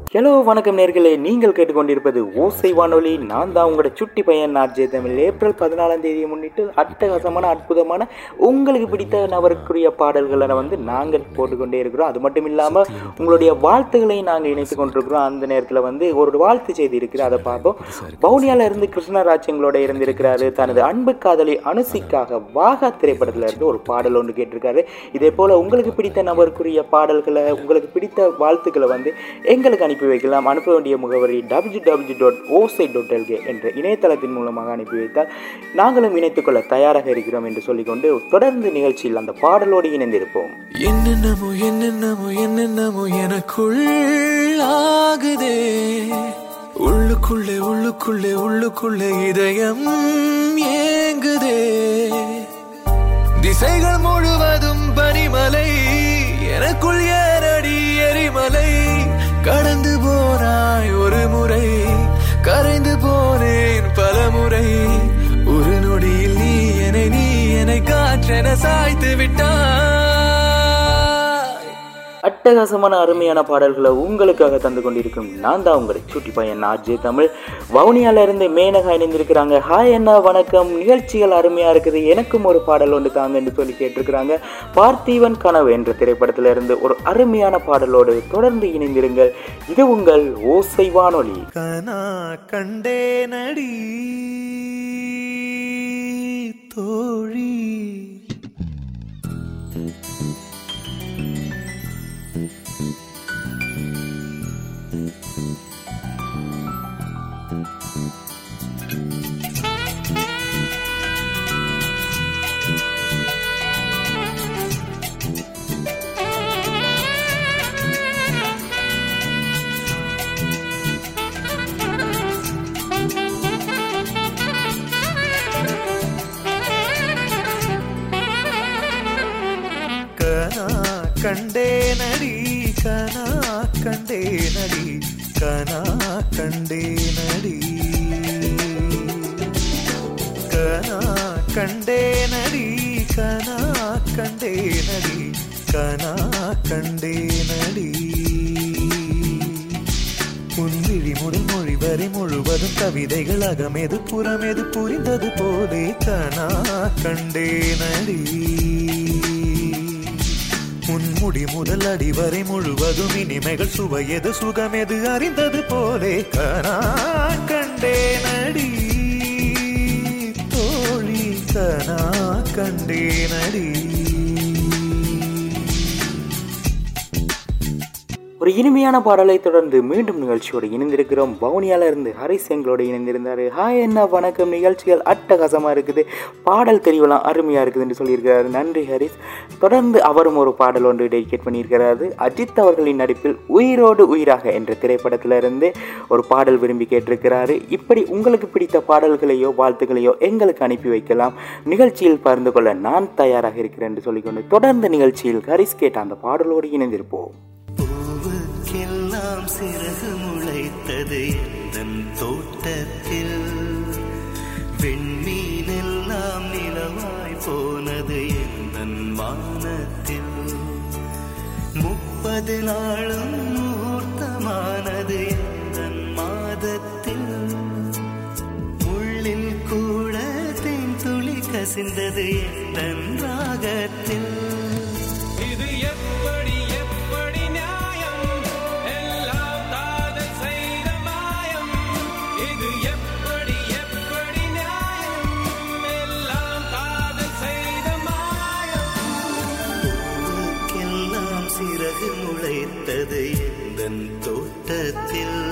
hello வணக்கம் நேர்களே நீங்கள் கேட்டுக்கொண்டிருப்பது ஓசை வானொலி நான் தான் உங்களோட சுட்டி பையன் நார்ஜே தமிழ் ஏப்ரல் பதினாலாம் தேதியை முன்னிட்டு அட்டகாசமான அற்புதமான உங்களுக்கு பிடித்த நபருக்குரிய பாடல்களை வந்து நாங்கள் போட்டுக்கொண்டே இருக்கிறோம் அது மட்டும் இல்லாமல் உங்களுடைய வாழ்த்துக்களை நாங்கள் இணைத்து கொண்டிருக்கிறோம் அந்த நேரத்தில் வந்து ஒரு வாழ்த்து செய்தி இருக்குது அதை பார்ப்போம் பவுனியால இருந்து கிருஷ்ணராஜ் எங்களோட இருந்திருக்கிறாரு தனது அன்பு காதலி அனுசிக்காக வாகா திரைப்படத்தில் இருந்து ஒரு பாடல் ஒன்று கேட்டிருக்காரு இதே போல் உங்களுக்கு பிடித்த நபருக்குரிய பாடல்களை உங்களுக்கு பிடித்த வாழ்த்துக்களை வந்து எங்களுக்கு அனுப்பி வைக்கலாம் அனுப்ப வேண்டிய முகவரி W W dot Osai dot LK என்ற இணையதளத்தின் மூலமாக அனுப்பி வைத்தால் நாங்களும் இணைத்துக்கொள்ள தயாராக இருக்கிறோம் என்று சொல்லிக்கொண்டு தொடர்ந்து நிகழ்ச்சியில் அந்த பாடலோடு இணைந்திருப்போம் என்னென்னமோ என்னென்னமோ என்னென்னமோ எனக்குள் ஆகுதே உள்ளுக்குள்ளே உள்ளுக்குள்ளே உள்ளுக்குள்ளே இதயம் ஏங்குதே திசைகள் முழுவதும் பனிமலை எனக்குள் ஏறடி எரிமலை கடந்து போனாய் ஒரு முறை கரைந்து போனேன் பல முறை ஒரு நொடியில் நீ என்னை நீ என்னை காற்றென சாய்த்து விட்டாய் அட்டகாசமான அருமையான பாடல்களை உங்களுக்காக தந்து கொண்டிருக்கும் நான் தான் உங்களை சுட்டி பையன் ஆர்ஜே தமிழ் வவுனியால இருந்து மேனகா இணைந்திருக்கிறாங்க ஹாய் அண்ணா வணக்கம் நிகழ்ச்சிகள் அருமையா இருக்குது எனக்கும் ஒரு பாடல் ஒன்று தாங்க என்று சொல்லி கேட்டிருக்கிறாங்க பார்த்திவன் கனவு என்ற திரைப்படத்திலிருந்து இருந்து ஒரு அருமையான பாடலோடு தொடர்ந்து இணைந்திருங்கள் இது உங்கள் ஓசை வானொலி கனா கண்டே நடி தோழி கனா கண்டே நடி கனா கண்டே நடி கனா கண்டே நடி கனா கண்டே நடி கனா கண்டே நடி கனா கண்டே நடி உன்விழி முதல் மொழி வரை முழுவதும் கவிதைகள் அகமெது புறமெது புரிந்தது போலே கனா கண்டே நடி உன்முடி முதல் அடி வரை முழுவதும் இனிமைகள் சுவையது சுகமெது அறிந்தது போலே கனா கண்டே நடி தோழி கனா கண்டே நடி ஒரு இனிமையான பாடலை தொடர்ந்து மீண்டும் நிகழ்ச்சியோடு இணைந்திருக்கிறோம் பவுனியால இருந்து ஹரிஸ் எங்களோடு இணைந்திருந்தாரு ஹாய் என்ன வணக்கம் நிகழ்ச்சிகள் அட்டகாசமாக இருக்குது பாடல் தெரிவலாம் அருமையாக இருக்குதுன்னு சொல்லியிருக்கிறாரு நன்றி ஹரிஸ் தொடர்ந்து அவரும் ஒரு பாடல் ஒன்று டெடிகேட் பண்ணியிருக்கிறாரு அஜித் அவர்களின் நடிப்பில் உயிரோடு உயிராக என்ற திரைப்படத்திலிருந்து ஒரு பாடல் விரும்பி கேட்டிருக்கிறாரு இப்படி உங்களுக்கு பிடித்த பாடல்களையோ வாழ்த்துக்களையோ எங்களுக்கு அனுப்பி வைக்கலாம் நிகழ்ச்சியில் பகிர்ந்து கொள்ள நான் தயாராக இருக்கிறேன் என்று சொல்லிக்கொண்டு தொடர்ந்து நிகழ்ச்சியில் ஹரிஸ் கேட்ட அந்த பாடலோடு இணைந்திருப்போம் பூவுக்கெல்லாம் சிறகு முளைத்தது எந்தன் தோட்டத்தில் வெண்மீனெல்லாம் நிலவாய் போனது எந்தன் வானத்தில் முப்பது நாளும் முகூர்த்தமானது எந்தன் மாதத்தில் முள்ளில் கூட தேன் துளி கசிந்தது எந்தன் ராகத்தில் இது எப்படி எப்படி நியாயம் எல்லாம் காதல் செய்த மாயம் இது எப்படி எப்படி நியாயம் எல்லாம் காதல் செய்த மாயம் பூவுக்கெல்லாம் சிறகு முளைத்தது எந்தன் தோட்டத்தில்